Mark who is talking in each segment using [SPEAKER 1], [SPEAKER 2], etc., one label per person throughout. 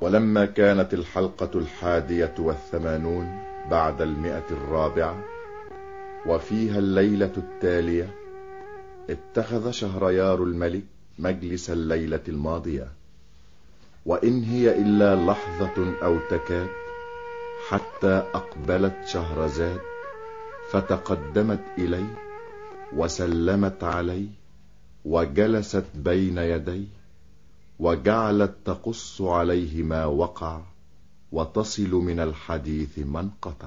[SPEAKER 1] ولما كانت الحلقة الحادية والثمانون بعد المئة الرابعة وفيها الليلة التالية اتخذ شهريار الملك مجلس الليلة الماضية وإن هي إلا لحظة أو تكاد حتى أقبلت شهرزاد فتقدمت إليه وسلمت عليه وجلست بين يديه وجعلت تقص عليه ما وقع وتصل من الحديث ما انقطع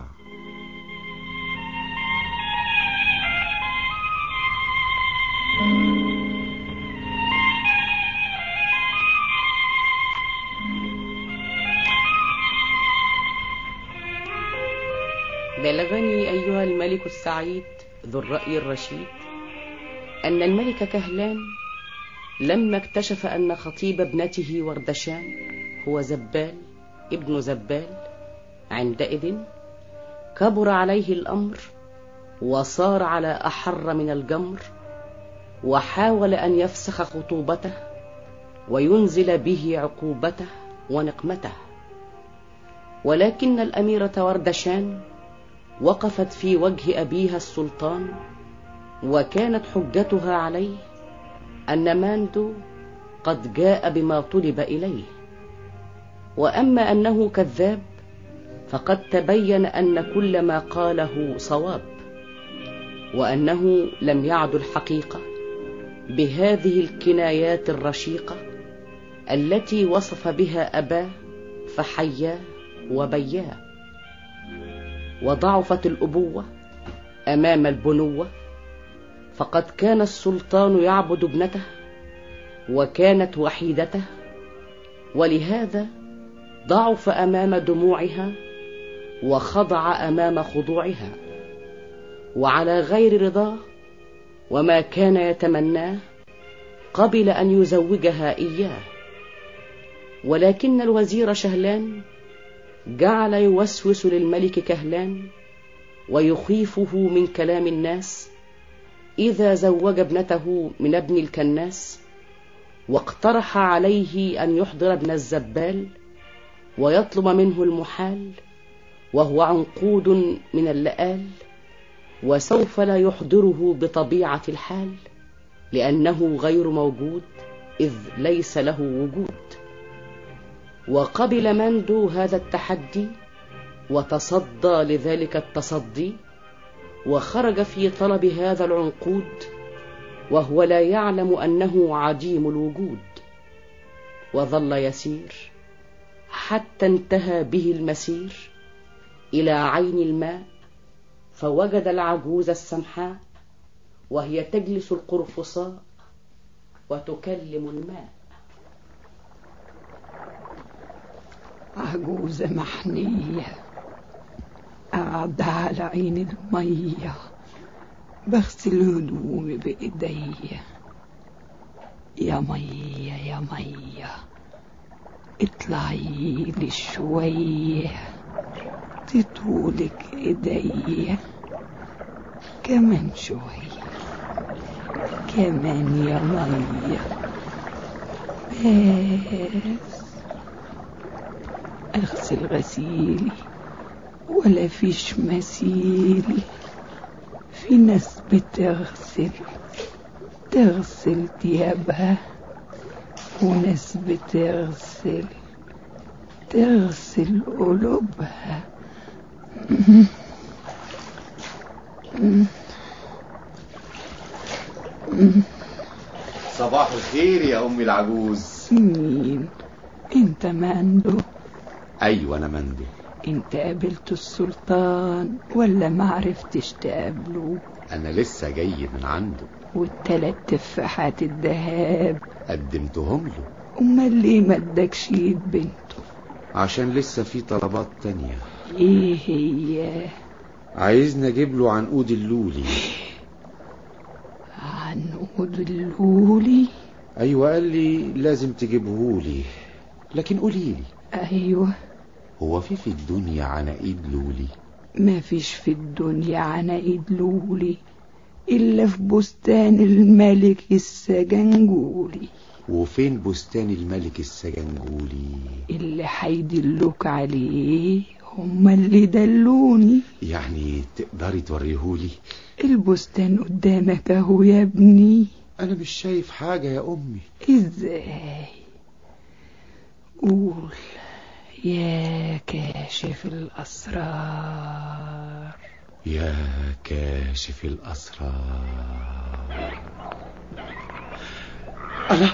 [SPEAKER 2] بلغني أيها الملك السعيد ذو الرأي الرشيد أن الملك كهلان لما اكتشف أن خطيب ابنته وردشان هو زبال ابن زبال عندئذ كبر عليه الأمر وصار على أحر من الجمر وحاول أن يفسخ خطوبته وينزل به عقوبته ونقمته ولكن الأميرة وردشان وقفت في وجه أبيها السلطان وكانت حجتها عليه أن ماندو قد جاء بما طلب إليه وأما أنه كذاب فقد تبين أن كل ما قاله صواب وأنه لم يعد الحقيقة بهذه الكنايات الرشيقة التي وصف بها أباه فحياه وبياه وضعفت الأبوة أمام البنوة فقد كان السلطان يعبد ابنته وكانت وحيدته ولهذا ضعف أمام دموعها وخضع أمام خضوعها وعلى غير رضاه وما كان يتمناه قبل أن يزوجها إياه ولكن الوزير شهلان جعل يوسوس للملك كهلان ويخيفه من كلام الناس إذا زوج ابنته من ابن الكناس واقترح عليه أن يحضر ابن الزبال ويطلب منه المحال وهو عنقود من اللآل وسوف لا يحضره بطبيعة الحال لأنه غير موجود إذ ليس له وجود وقبل ماندو هذا التحدي وتصدى لذلك التصدي وخرج في طلب هذا العنقود وهو لا يعلم أنه عديم الوجود وظل يسير حتى انتهى به المسير إلى عين الماء فوجد العجوز السمحاء وهي تجلس القرفصاء وتكلم الماء
[SPEAKER 3] عجوزة محنية قاعدة على عين المية بغسل هدومي بإيديا يا مية يا مية اطلعي لي شوية تطولك ايديا كمان شوية كمان يا مية بس اغسل غسيلي ولا فيش مثيل في ناس بتغسل تغسل ثيابها وناس بتغسل تغسل قلوبها
[SPEAKER 4] صباح الخير يا أمي العجوز
[SPEAKER 3] مين انت ماندو
[SPEAKER 4] أيوة أنا مندو
[SPEAKER 3] انت قابلت السلطان ولا ما عرفتش تقابله
[SPEAKER 4] أنا لسه جاي من عنده
[SPEAKER 3] والتلات تفاحات الذهب
[SPEAKER 4] قدمتهم له
[SPEAKER 3] امال ليه ما ادكش ايد بنته
[SPEAKER 4] عشان لسه في طلبات تانية
[SPEAKER 3] ايه هي
[SPEAKER 4] عايزني أجيب له عنقود اللولي
[SPEAKER 3] عنقود اللولي
[SPEAKER 4] أيوة قال لي لازم تجيبهولي لكن قوليلي
[SPEAKER 3] ايوه
[SPEAKER 4] هو في في الدنيا عناقيد لولي
[SPEAKER 3] ما فيش في الدنيا عناقيد لولي إلا في بستان الملك السجنجولي
[SPEAKER 4] وفين بستان الملك السجنجولي
[SPEAKER 3] اللي هيدلوك عليه هما اللي دلوني
[SPEAKER 4] يعني تقدري توريهولي
[SPEAKER 3] البستان قدامك اهو يا ابني
[SPEAKER 4] انا مش شايف حاجة يا امي
[SPEAKER 3] ازاي قول يا كاشف الاسرار
[SPEAKER 4] يا كاشف الاسرار انا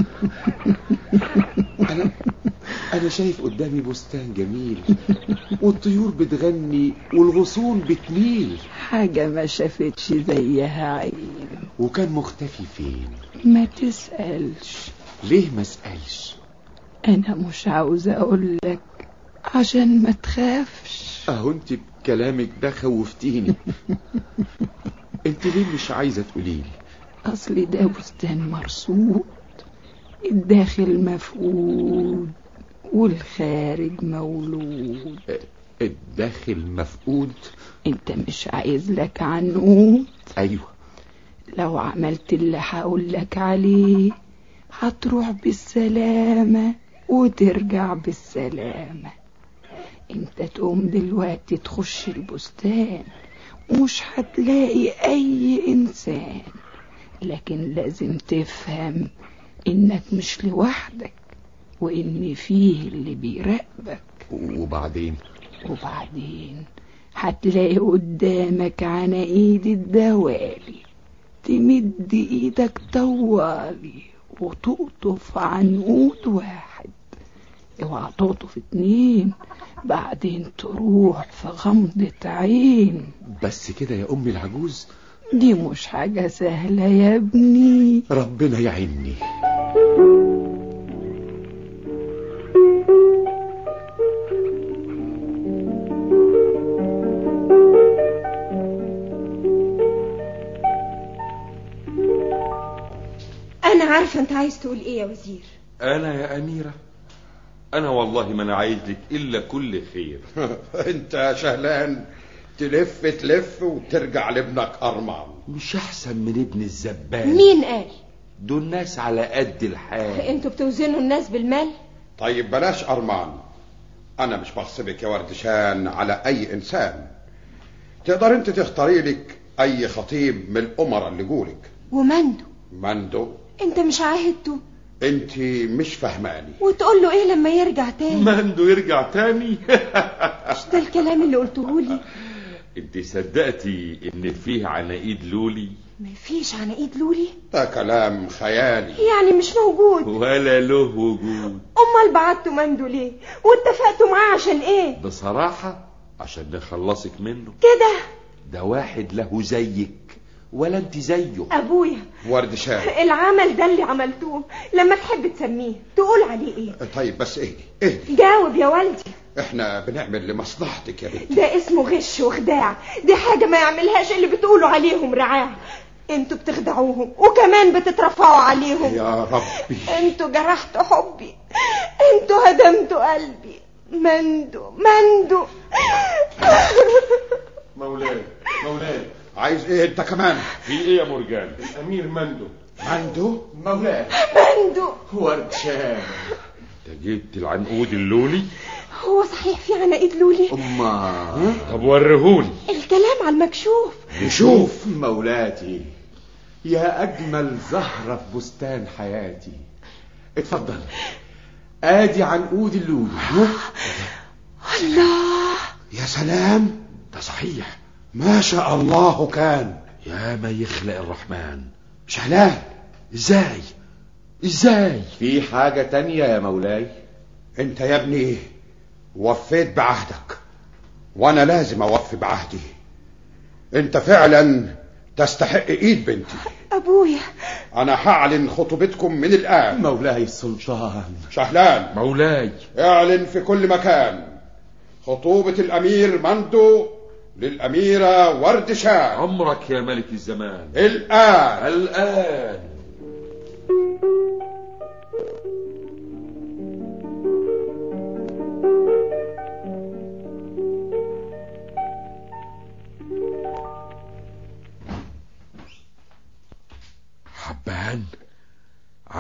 [SPEAKER 4] انا انا شايف قدامي بستان جميل والطيور بتغني والغصون بتميل
[SPEAKER 3] حاجة ما شافتش زيها عين
[SPEAKER 4] وكان مختفي فين
[SPEAKER 3] ما تسألش
[SPEAKER 4] ليه ما اسالش
[SPEAKER 3] انا مش عاوزة اقولك عشان ما تخافش
[SPEAKER 4] اهو انت بكلامك ده خوفتيني انت ليه مش عايزه تقوليلي
[SPEAKER 3] اصل ده بستان مرصود الداخل مفقود والخارج مولود
[SPEAKER 4] الداخل مفقود
[SPEAKER 3] انت مش عايز لك عنقود
[SPEAKER 4] ايوه
[SPEAKER 3] لو عملت اللي هقولك عليه هتروح بالسلامة وترجع بالسلامة انت تقوم دلوقتي تخش البستان ومش هتلاقي اي انسان لكن لازم تفهم انك مش لوحدك وان فيه اللي بيراقبك
[SPEAKER 4] وبعدين
[SPEAKER 3] وبعدين هتلاقي قدامك عناقيد الدوالي تمد ايدك طوالي وتقطف عنقود واحد اوعى تقطف اتنين بعدين تروح في غمضة عين
[SPEAKER 4] بس كده يا امي العجوز
[SPEAKER 3] دي مش حاجة سهلة يا ابني
[SPEAKER 4] ربنا يعيني
[SPEAKER 5] انا عارفه انت عايز تقول ايه يا وزير
[SPEAKER 6] أنا يا أميرة أنا والله ما أنا عايز لك إلا كل خير
[SPEAKER 7] انت يا شهلان تلف تلف وترجع لابنك ارمان
[SPEAKER 4] مش احسن من ابن الزبال
[SPEAKER 5] مين قال
[SPEAKER 4] دول ناس على قد الحال
[SPEAKER 5] انتوا بتوزنوا الناس بالمال
[SPEAKER 7] طيب بلاش ارمان انا مش بحسبك يا وردشان على اي انسان تقدر انت تختاري لك اي خطيب من الامراء اللي جولك
[SPEAKER 5] ومندو
[SPEAKER 7] مندو
[SPEAKER 5] انت مش عاهدته
[SPEAKER 7] انت مش فهماني
[SPEAKER 5] وتقول له ايه لما يرجع تاني
[SPEAKER 6] مندو يرجع تاني
[SPEAKER 5] مش ده الكلام اللي قلته لي
[SPEAKER 6] انت صدقتي ان فيه عناقيد لولي
[SPEAKER 5] مفيش عناقيد لولي
[SPEAKER 7] ده كلام خيالي
[SPEAKER 5] يعني مش موجود
[SPEAKER 6] ولا له وجود
[SPEAKER 5] امال بعتوا مندو ليه واتفقتوا معاه عشان ايه
[SPEAKER 6] بصراحة عشان نخلصك منه
[SPEAKER 5] كده
[SPEAKER 4] ده واحد له زيك ولا انت زيه
[SPEAKER 5] ابويا
[SPEAKER 7] وردشان
[SPEAKER 5] العمل ده اللي عملتوه لما تحب تسميه تقول عليه ايه
[SPEAKER 7] طيب بس اهدي اهدي
[SPEAKER 5] جاوب يا والدي
[SPEAKER 7] احنا بنعمل لمصلحتك يا بنتي
[SPEAKER 5] ده اسمه غش وخداع دي حاجة ما يعملهاش اللي بتقولوا عليهم رعاة انتوا بتخدعوهم وكمان بتترفعوا عليهم
[SPEAKER 7] يا ربي
[SPEAKER 5] انتوا جرحتوا حبي انتوا هدمتوا قلبي مندو مندو
[SPEAKER 6] مولاي مولاي
[SPEAKER 7] عايز ايه انت كمان
[SPEAKER 6] في ايه يا مرجان الامير مندو
[SPEAKER 7] مندو
[SPEAKER 4] مولاي
[SPEAKER 5] مندو
[SPEAKER 4] وردشان
[SPEAKER 6] انت جبت العنقود اللولي
[SPEAKER 5] هو صحيح في عناقيد لولي
[SPEAKER 4] اما
[SPEAKER 6] طب وريهولي
[SPEAKER 5] الكلام على المكشوف
[SPEAKER 4] نشوف مولاتي يا اجمل زهرة في بستان حياتي اتفضل ادي عنقود اللولي
[SPEAKER 5] الله
[SPEAKER 7] يا سلام
[SPEAKER 4] ده صحيح
[SPEAKER 7] ما شاء الله كان
[SPEAKER 4] يا ما يخلق الرحمن
[SPEAKER 7] شهلان
[SPEAKER 4] ازاي ازاي في حاجة تانية يا مولاي
[SPEAKER 7] انت يا ابني وفيت بعهدك وانا لازم اوفي بعهدي انت فعلا تستحق ايد بنتي
[SPEAKER 5] ابويا
[SPEAKER 7] انا هعلن خطوبتكم من الان
[SPEAKER 4] مولاي السلطان
[SPEAKER 7] شهلان
[SPEAKER 6] مولاي
[SPEAKER 7] اعلن في كل مكان خطوبة الامير مندو للاميرة وردشان
[SPEAKER 6] عمرك يا ملك الزمان
[SPEAKER 7] الان
[SPEAKER 6] الآن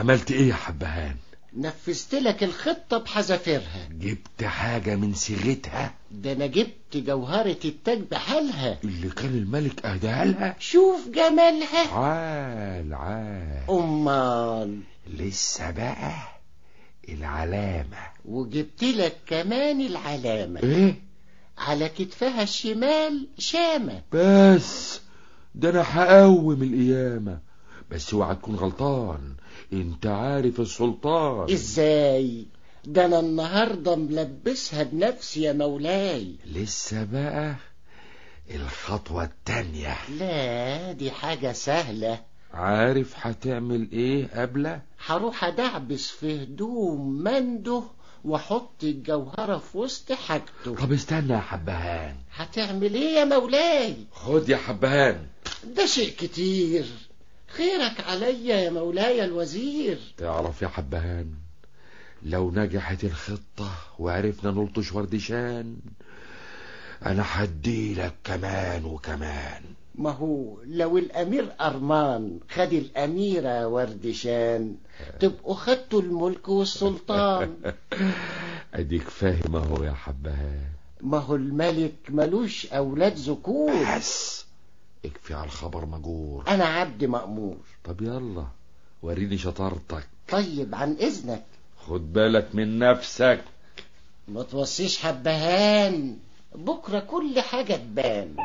[SPEAKER 4] عملت ايه يا حبهان
[SPEAKER 8] نفذت لك الخطة بحذافيرها
[SPEAKER 4] جبت حاجة من صيغتها
[SPEAKER 8] ده انا جبت جوهرة التاج بحالها
[SPEAKER 4] اللي كان الملك اهداها لها
[SPEAKER 8] شوف جمالها
[SPEAKER 4] عال عال
[SPEAKER 8] امال
[SPEAKER 4] لسه بقى العلامة
[SPEAKER 8] وجبت لك كمان العلامة
[SPEAKER 4] ايه
[SPEAKER 8] على كتفها الشمال شامة
[SPEAKER 4] بس ده انا هقوم القيامة بس اوعى تكون غلطان انت عارف السلطان
[SPEAKER 8] ازاي ده انا النهاردة ملبسها بنفسي يا مولاي
[SPEAKER 4] لسه بقى الخطوة التانية
[SPEAKER 8] لا دي حاجة سهلة
[SPEAKER 4] عارف هتعمل ايه قبله
[SPEAKER 8] هروح ادعبس في هدوم منده واحط الجوهرة في وسط حاجته
[SPEAKER 4] طب استنى يا حبهان
[SPEAKER 8] هتعمل ايه يا مولاي
[SPEAKER 4] خد يا حبهان
[SPEAKER 8] ده شيء كتير خيرك عليا يا مولاي الوزير
[SPEAKER 4] تعرف يا حبهان لو نجحت الخطة وعرفنا نلطش وردشان انا هديلك كمان وكمان
[SPEAKER 8] ما هو لو الامير ارمان خد الاميرة وردشان تبقوا خدتوا الملك والسلطان
[SPEAKER 4] اديك فاهم اهو يا حبهان
[SPEAKER 8] ما هو الملك ملوش اولاد ذكور
[SPEAKER 4] بس اكفي على الخبر مجور
[SPEAKER 8] انا عبد مأمور
[SPEAKER 4] طب يلا وريني شطارتك
[SPEAKER 8] طيب عن اذنك
[SPEAKER 4] خد بالك من نفسك
[SPEAKER 8] ما توصيش حبهان بكرة كل حاجة تبان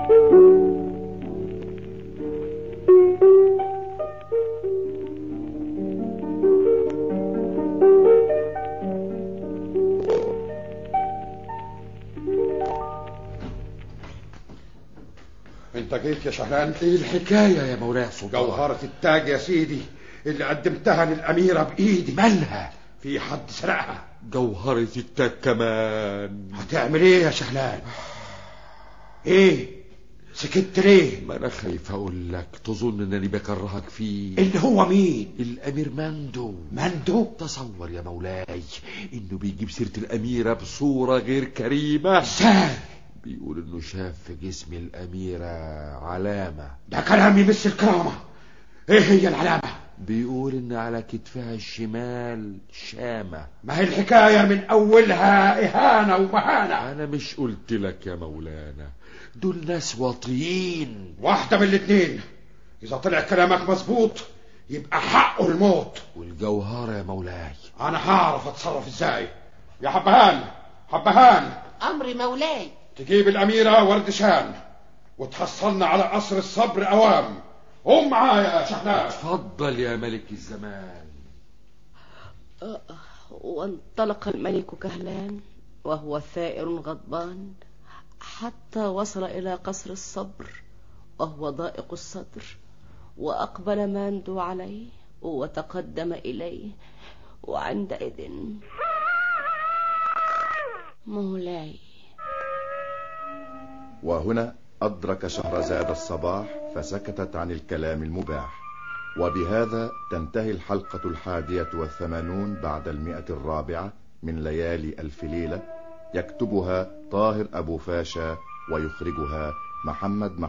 [SPEAKER 7] انت جيت يا شهلان
[SPEAKER 4] ايه الحكاية يا مولاي السلطان
[SPEAKER 7] جوهرة التاج يا سيدي اللي قدمتها للأميرة بإيدي
[SPEAKER 4] مالها
[SPEAKER 7] في حد سرقها
[SPEAKER 4] جوهرة التاج كمان
[SPEAKER 7] هتعمل ايه يا شهلان ايه سكت ليه
[SPEAKER 4] ما انا خايف اقول لك تظن انني بكرهك فيه
[SPEAKER 7] اللي هو مين
[SPEAKER 4] الامير مندو
[SPEAKER 7] مندو
[SPEAKER 4] تصور يا مولاي انه بيجيب سيرة الاميرة بصورة غير كريمة
[SPEAKER 7] ازاي
[SPEAKER 4] بيقول انه شاف في جسم الاميرة علامة
[SPEAKER 7] ده كلام يمس الكرامة ايه هي العلامة
[SPEAKER 4] بيقول ان على كتفها الشمال شامة
[SPEAKER 7] ما هي الحكاية من أولها إهانة ومهانة
[SPEAKER 4] انا مش قلت لك يا مولانا دول ناس واطيين
[SPEAKER 7] واحدة من الاتنين إذا طلع كلامك مظبوط يبقى حقه الموت
[SPEAKER 4] والجوهرة يا مولاي
[SPEAKER 7] أنا هعرف أتصرف إزاي يا حبهان حبهان
[SPEAKER 8] امر مولاي
[SPEAKER 7] تجيب الأميرة وردشان وتحصلنا على قصر الصبر أوام قوم معايا يا شهلان
[SPEAKER 4] اتفضل يا ملك الزمان
[SPEAKER 2] وانطلق الملك كهلان وهو ثائر غضبان حتى وصل إلى قصر الصبر وهو ضائق الصدر وأقبل ماندو عليه وتقدم إليه وعندئذ مولاي
[SPEAKER 1] وهنا أدرك شهرزاد الصباح فسكتت عن الكلام المباح وبهذا تنتهي الحلقة الحادية والثمانون بعد المئة الرابعة من ليالي ألف ليلة يكتبها طاهر أبو فاشا ويخرجها محمد محمود